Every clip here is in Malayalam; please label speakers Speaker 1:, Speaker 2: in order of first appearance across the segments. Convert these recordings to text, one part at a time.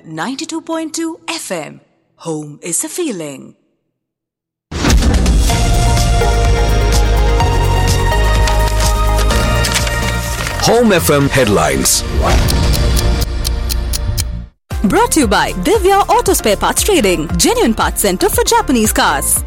Speaker 1: 92.2 FM. Home is a feeling.
Speaker 2: Home FM headlines.
Speaker 1: Brought to you by Divya Auto Spare Parts Trading, genuine parts center for Japanese cars.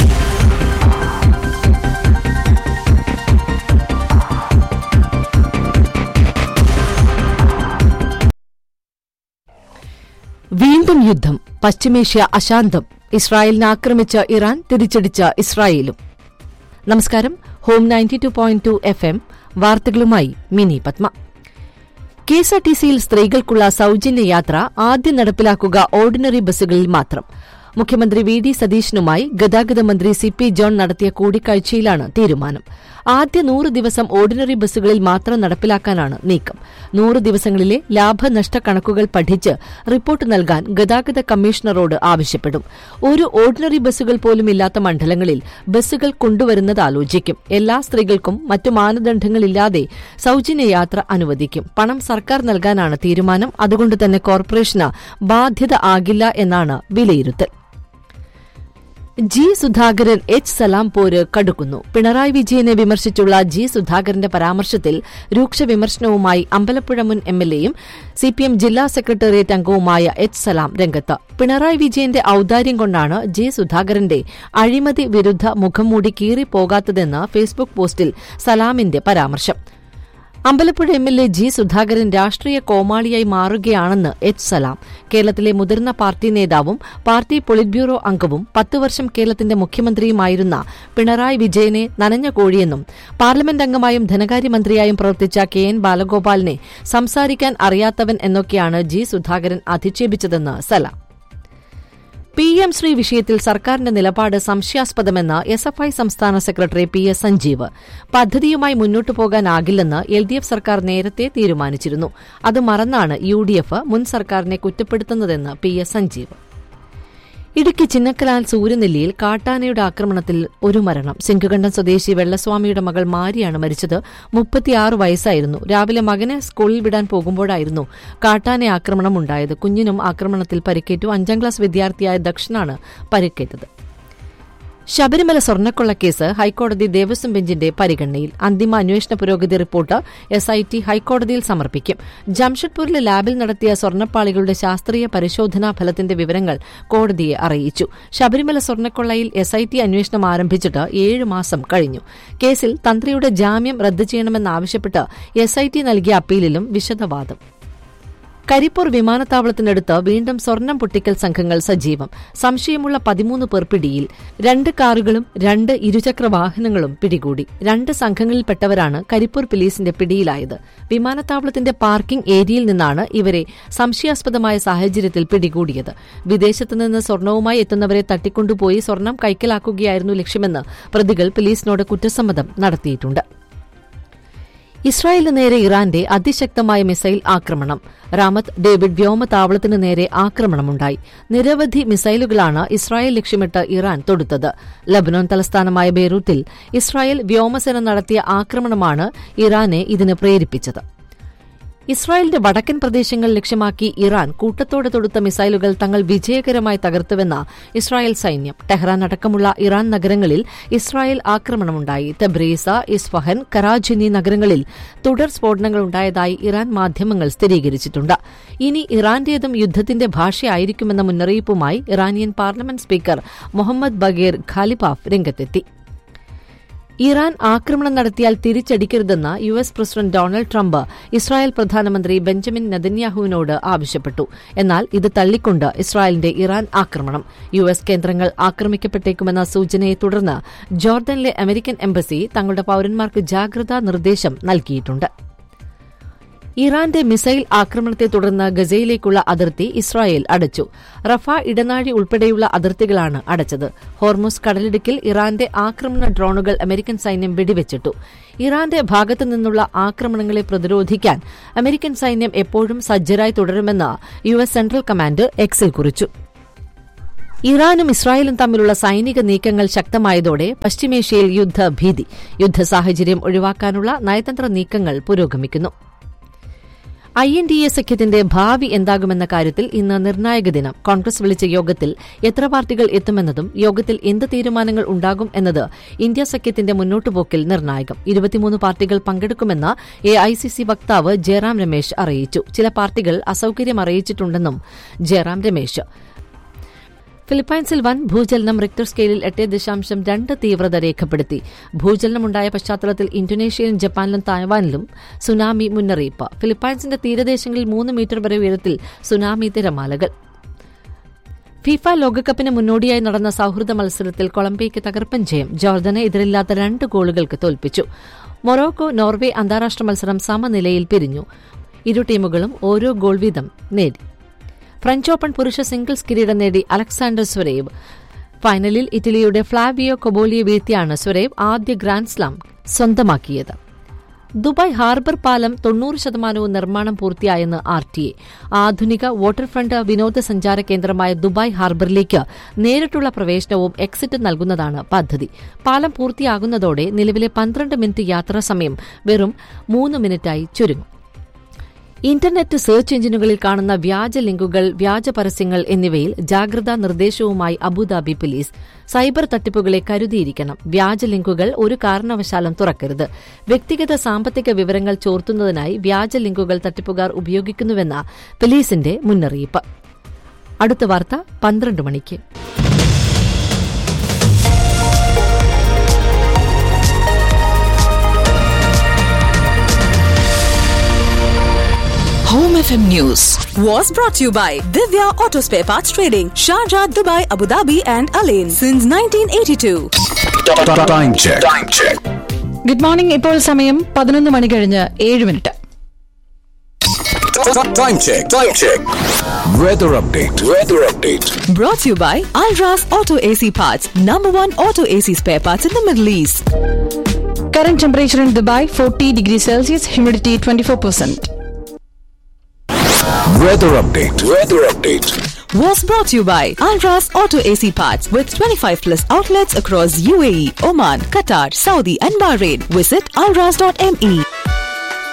Speaker 3: വീണ്ടും യുദ്ധം പശ്ചിമേഷ്യ അശാന്തം ഇസ്രായേലിനെ ആക്രമിച്ച ഇറാൻ തിരിച്ചടിച്ച ഇസ്രായേലും നമസ്കാരം home ninety two point two F M വാർത്തകളുമായി മിനി പത്മ കെഎസ്ആർടിസിയിൽ സ്ത്രീകൾക്കുള്ള സൌജന്യ യാത്ര ആദ്യം നടപ്പിലാക്കുക ഓർഡിനറി ബസ്സുകളിൽ മാത്രം മുഖ്യമന്ത്രി വി ഡി സതീശനുമായി ഗതാഗത മന്ത്രി സി പി ജോൺ നടത്തിയ കൂടിക്കാഴ്ചയിലാണ് തീരുമാനം ആദ്യ നൂറ് ദിവസം ഓർഡിനറി ബസ്സുകളിൽ മാത്രം നടപ്പിലാക്കാനാണ് നീക്കം നൂറ് ദിവസങ്ങളിലെ ലാഭനഷ്ട കണക്കുകൾ പഠിച്ച് റിപ്പോർട്ട് നൽകാൻ ഗതാഗത കമ്മീഷണറോട് ആവശ്യപ്പെടും ഒരു ഓർഡിനറി ബസ്സുകൾ പോലും ഇല്ലാത്ത മണ്ഡലങ്ങളിൽ ബസ്സുകൾ കൊണ്ടുവരുന്നത് ആലോചിക്കും എല്ലാ സ്ത്രീകൾക്കും മറ്റു മാനദണ്ഡങ്ങളില്ലാതെ സൌജന്യ യാത്ര അനുവദിക്കും പണം സർക്കാർ നൽകാനാണ് തീരുമാനം അതുകൊണ്ട് തന്നെ കോർപ്പറേഷന് ബാധ്യത ആകില്ല എന്നാണ് വിലയിരുത്തൽ ജി സുധാകരൻ എച്ച് സലാം പോര് കടുക്കുന്നു പിണറായി വിജയനെ വിമർശിച്ചുള്ള ജി സുധാകരന്റെ പരാമർശത്തിൽ രൂക്ഷ വിമർശനവുമായി അമ്പലപ്പുഴ മുൻ എംഎൽഎയും സിപിഎം ജില്ലാ സെക്രട്ടേറിയറ്റ് അംഗവുമായ എച്ച് സലാം രംഗത്ത് പിണറായി വിജയന്റെ ഔദാര്യം കൊണ്ടാണ് ജി സുധാകരന്റെ അഴിമതി വിരുദ്ധ മുഖംമൂടി കീറിപ്പോകാത്തതെന്ന് ഫേസ്ബുക്ക് പോസ്റ്റിൽ സലാമിന്റെ പരാമർശം Ambalappuzha M L A G Sudhakaran രാഷ്ട്രീയ കോമാളിയായി മാറുകയാണെന്ന് എച്ച് സലാം കേരളത്തിലെ മുതിർന്ന പാർട്ടി നേതാവും പാർട്ടി പൊളിറ്റ് ബ്യൂറോ അംഗവും പത്ത് വർഷം കേരളത്തിന്റെ മുഖ്യമന്ത്രിയുമായിരുന്ന പിണറായി വിജയനെ നനഞ്ഞ കോഴിയെന്നും പാർലമെന്റ് അംഗമായും ധനകാര്യമന്ത്രിയായും പ്രവർത്തിച്ച കെ എൻ ബാലഗോപാലിനെ സംസാരിക്കാൻ അറിയാത്തവൻ എന്നൊക്കെയാണ് ജി സുധാകരൻ അധിക്ഷേപിച്ചതെന്ന് സലാം പി എം ശ്രീ വിഷയത്തിൽ സർക്കാരിന്റെ നിലപാട് സംശയാസ്പദമെന്ന് എസ് എഫ് ഐ സംസ്ഥാന സെക്രട്ടറി പി എസ് സഞ്ജീവ് പദ്ധതിയുമായി മുന്നോട്ടു പോകാനാകില്ലെന്ന് എൽ ഡി എഫ് സർക്കാർ നേരത്തെ തീരുമാനിച്ചിരുന്നു അത് മറന്നാണ് യു ഡി എഫ് മുൻ സർക്കാരിനെ കുറ്റപ്പെടുത്തുന്നതെന്ന് പി എസ് സഞ്ജീവ് ഇടുക്കി ചിന്നക്കലാൽ സൂര്യനെല്ലിയിൽ കാട്ടാനയുടെ ആക്രമണത്തിൽ ഒരു മരണം സിംഗുകണ്ഠം സ്വദേശി വെള്ളസ്വാമിയുടെ മകൾ മാരിയാണ് മരിച്ചത് മുപ്പത്തിയാറ് വയസ്സായിരുന്നു രാവിലെ മകനെ സ്കൂളിൽ വിടാൻ പോകുമ്പോഴായിരുന്നു കാട്ടാന ആക്രമണം ഉണ്ടായത് കുഞ്ഞിനും ആക്രമണത്തിൽ പരിക്കേറ്റു അഞ്ചാം ക്ലാസ് വിദ്യാർത്ഥിയായ ദക്ഷനാണ് പരിക്കേറ്റത് ശബരിമല സ്വർണ്ണക്കൊള്ളക്കേസ് ഹൈക്കോടതി ദേവസ്വം ബെഞ്ചിന്റെ പരിഗണനയിൽ അന്തിമ അന്വേഷണ പുരോഗതി റിപ്പോർട്ട് എസ് ഐ ടി ഹൈക്കോടതിയിൽ സമർപ്പിക്കും ജംഷഡ്പൂരിലെ ലാബിൽ നടത്തിയ സ്വർണ്ണപ്പാളികളുടെ ശാസ്ത്രീയ പരിശോധനാ ഫലത്തിന്റെ വിവരങ്ങൾ കോടതിയെ അറിയിച്ചു ശബരിമല സ്വർണ്ണക്കൊള്ളയിൽ എസ് ഐ ടി അന്വേഷണം ആരംഭിച്ചിട്ട് ഏഴ് മാസം കഴിഞ്ഞു കേസിൽ തന്ത്രിയുടെ ജാമ്യം റദ്ദു ചെയ്യണമെന്നാവശ്യപ്പെട്ട് എസ് ഐ ടി നൽകിയ അപ്പീലിലും വിശദവാദം കരിപ്പൂർ വിമാനത്താവളത്തിനടുത്ത് വീണ്ടും സ്വർണം പൊട്ടിക്കൽ സംഘങ്ങൾ സജീവം സംശയമുള്ള പതിമൂന്ന് പേർ പിടിയിൽ രണ്ട് കാറുകളും രണ്ട് ഇരുചക്ര വാഹനങ്ങളും പിടികൂടി രണ്ട് സംഘങ്ങളിൽപ്പെട്ടവരാണ് കരിപ്പൂർ പോലീസിന്റെ പിടിയിലായത് വിമാനത്താവളത്തിന്റെ പാർക്കിംഗ് ഏരിയയിൽ നിന്നാണ് ഇവരെ സംശയാസ്പദമായ സാഹചര്യത്തിൽ പിടികൂടിയത് വിദേശത്തുനിന്ന് സ്വർണവുമായി എത്തുന്നവരെ തട്ടിക്കൊണ്ടുപോയി സ്വർണം കൈക്കലാക്കുകയായിരുന്നു ലക്ഷ്യമെന്ന് പ്രതികൾ പോലീസിനോട് കുറ്റസമ്മതം നടത്തിയിട്ടുണ്ട് ഇസ്രായേലിന് നേരെ ഇറാന്റെ അതിശക്തമായ മിസൈൽ ആക്രമണം റാമത്ത് ഡേവിഡ് വ്യോമതാവളത്തിന് നേരെ ആക്രമണമുണ്ടായി നിരവധി മിസൈലുകളാണ് ഇസ്രായേൽ ലക്ഷ്യമിട്ട് ഇറാൻ തൊടുത്തത് ലബനോൻ തലസ്ഥാനമായ ബെയ്റൂത്തിൽ ഇസ്രായേൽ വ്യോമസേന നടത്തിയ ആക്രമണമാണ് ഇറാനെ ഇതിന് പ്രേരിപ്പിച്ചത് ഇസ്രായേലിന്റെ വടക്കൻ പ്രദേശങ്ങൾ ലക്ഷ്യമാക്കി ഇറാൻ കൂട്ടത്തോടെ തൊടുത്ത മിസൈലുകൾ തങ്ങൾ വിജയകരമായി തകർത്തുവെന്ന ഇസ്രായേൽ സൈന്യം ടെഹ്റാൻ അടക്കമുള്ള ഇറാൻ നഗരങ്ങളിൽ ഇസ്രായേൽ ആക്രമണമുണ്ടായി തെബ്രീസ ഇസ്ഫഹൻ കറാജ് എന്നീ നഗരങ്ങളിൽ തുടർ സ്ഫോടനങ്ങൾ ഉണ്ടായതായി ഇറാൻ മാധ്യമങ്ങൾ സ്ഥിരീകരിച്ചിട്ടുണ്ട് ഇനി ഇറാന്റേതും യുദ്ധത്തിന്റെ ഭാഷയായിരിക്കുമെന്ന മുന്നറിയിപ്പുമായി Iranian parliament speaker Mohammad Bagher Ghalibaf രംഗത്തെത്തി ഇറാൻ ആക്രമണം നടത്തിയാൽ തിരിച്ചടിക്കരുതെന്ന് U S president Donald Trump Israel പ്രധാനമന്ത്രി ബെഞ്ചമിൻ നെതന്യാഹുവിനോട് ആവശ്യപ്പെട്ടു എന്നാൽ ഇത് തള്ളിക്കൊണ്ട് ഇസ്രായേലിന്റെ ഇറാൻ ആക്രമണം യു എസ് കേന്ദ്രങ്ങൾ ആക്രമിക്കപ്പെട്ടേക്കുമെന്ന സൂചനയെ തുടർന്ന് ജോർദനിലെ അമേരിക്കൻ എംബസി തങ്ങളുടെ പൌരന്മാർക്ക് ജാഗ്രതാ നിർദ്ദേശം നൽകിയിട്ടുണ്ട് ഇറാന്റെ മിസൈൽ ആക്രമണത്തെ തുടർന്ന് ഗസയിലേക്കുള്ള അതിർത്തി ഇസ്രായേൽ അടച്ചു റഫ ഇടനാഴി ഉൾപ്പെടെയുള്ള അതിർത്തികളാണ് അടച്ചത് ഹോർമുസ് കടലിടുക്കിൽ ഇറാന്റെ ആക്രമണ ഡ്രോണുകൾ അമേരിക്കൻ സൈന്യം വെടിവെച്ചിട്ടു ഇറാന്റെ ഭാഗത്തു നിന്നുള്ള ആക്രമണങ്ങളെ പ്രതിരോധിക്കാൻ അമേരിക്കൻ സൈന്യം എപ്പോഴും സജ്ജരായി തുടരുമെന്ന് യു എസ് സെൻട്രൽ കമാൻഡ് എക്സിൽ കുറിച്ചു ഇറാനും ഇസ്രായേലും തമ്മിലുള്ള സൈനിക നീക്കങ്ങൾ ശക്തമായതോടെ പശ്ചിമേഷ്യയിൽ യുദ്ധഭീതി യുദ്ധ സാഹചര്യം ഒഴിവാക്കാനുള്ള നയതന്ത്ര നീക്കങ്ങൾ പുരോഗമിക്കുന്നു ഐ എൻ ഡി എ സഖ്യത്തിന്റെ ഭാവി എന്താകുമെന്ന കാര്യത്തിൽ ഇന്ന് നിർണായക ദിനം കോൺഗ്രസ് വിളിച്ച യോഗത്തിൽ എത്ര പാർട്ടികൾ എത്തുമെന്നതും യോഗത്തിൽ എന്ത് തീരുമാനങ്ങൾ ഉണ്ടാകും എന്നത് ഇന്ത്യ സഖ്യത്തിന്റെ മുന്നോട്ടുപോക്കിൽ നിർണായകം ഇരുപത്തിമൂന്ന് പാർട്ടികൾ പങ്കെടുക്കുമെന്ന് എ ഐ സി സി വക്താവ് ജയറാം രമേശ് അറിയിച്ചു ചില പാർട്ടികൾ അസൌകര്യം അറിയിച്ചിട്ടുണ്ടെന്നും ജയറാം രമേശ് ഫിലിപ്പൈൻസിൽ വൻ ഭൂചലനം റിക്ടർ സ്കെയിലിൽ എട്ട് ദശാംശം രണ്ട് തീവ്രത രേഖപ്പെടുത്തി ഭൂചലനമുണ്ടായ പശ്ചാത്തലത്തിൽ ഇന്തോനേഷ്യയിലും ജപ്പാനിലും തായ്വാനിലും സുനാമി മുന്നറിയിപ്പ് ഫിലിപ്പൈൻസിന്റെ തീരദേശങ്ങളിൽ മൂന്ന് മീറ്റർ വരെ ഉയരത്തിൽ സുനാമി തിരമാലകൾ ഫിഫ ലോകകപ്പിന് മുന്നോടിയായി നടന്ന സൌഹൃദ മത്സരത്തിൽ കൊളംബിയയ്ക്ക് തകർപ്പൻ ജയം ജോർദനെ എതിരില്ലാത്ത രണ്ട് ഗോളുകൾക്ക് തോൽപ്പിച്ചു മൊറോക്കോ നോർവേ അന്താരാഷ്ട്ര മത്സരം സമനിലയിൽ പിരിഞ്ഞു ഇരു ടീമുകളും ഓരോ ഗോൾ വീതം നേടി ഫ്രഞ്ച് ഓപ്പൺ പുരുഷ സിംഗിൾസ് കിരീടം നേടി അലക്സാണ്ടർ സ്വരേവ് ഫൈനലിൽ ഇറ്റലിയുടെ ഫ്ലാവിയോ കൊബോലിയെ വീഴ്ത്തിയാണ് സ്വരേവ് ആദ്യ ഗ്രാൻഡ് സ്ലാം സ്വന്തമാക്കിയത് ദുബായ് ഹാർബർ പാലം തൊണ്ണൂറ് ശതമാനവും നിർമ്മാണം പൂർത്തിയായെന്ന് ആർ ടി എ ആധുനിക വാട്ടർഫ്രണ്ട് വിനോദസഞ്ചാര കേന്ദ്രമായ ദുബായ് ഹാർബറിലേക്ക് നേരിട്ടുള്ള പ്രവേശനവും എക്സിറ്റ് നൽകുന്നതാണ് പദ്ധതി പാലം പൂർത്തിയാകുന്നതോടെ നിലവിലെ പന്ത്രണ്ട് മിനിറ്റ് യാത്രാ സമയം വെറും മൂന്ന് മിനിറ്റായി ചുരുങ്ങും ഇന്റർനെറ്റ് സെർച്ച് എഞ്ചിനുകളിൽ കാണുന്ന വ്യാജ ലിങ്കുകൾ വ്യാജ പരസ്യങ്ങൾ എന്നിവയിൽ ജാഗ്രതാ നിർദ്ദേശവുമായി അബുദാബി പോലീസ് സൈബർ തട്ടിപ്പുകളെ കരുതിയിരിക്കണം വ്യാജ ലിങ്കുകൾ ഒരു കാരണവശാലും തുറക്കരുത് വ്യക്തിഗത സാമ്പത്തിക വിവരങ്ങൾ ചോർത്തുന്നതിനായി വ്യാജ ലിങ്കുകൾ തട്ടിപ്പുകാർ ഉപയോഗിക്കുന്നുവെന്ന പോലീസിന്റെ മുന്നറിയിപ്പ് അടുത്ത വാർത്ത പന്ത്രണ്ട് മണിക്ക്
Speaker 1: Home FM News was brought to you by Divya Auto Spare Parts Trading, Sharjah, Dubai, Abu Dhabi, and Alain since 1982.
Speaker 2: Time check. Time check.
Speaker 4: Good morning ഇപ്പോൾ സമയം പതിനൊന്ന് മണി കഴിഞ്ഞ് ഏഴ് minute
Speaker 2: Time check. Time check. Weather update. Weather update.
Speaker 1: Brought to you by Alras Auto AC Parts, number one auto AC spare parts in the Middle East.
Speaker 4: Current temperature in Dubai forty degree Celsius humidity twenty four percent
Speaker 2: Weather update. Weather update.
Speaker 1: Was brought to you by Alras Auto AC Parts with 25 plus outlets across UAE, Oman, Qatar, Saudi, and Bahrain. Visit alras.me.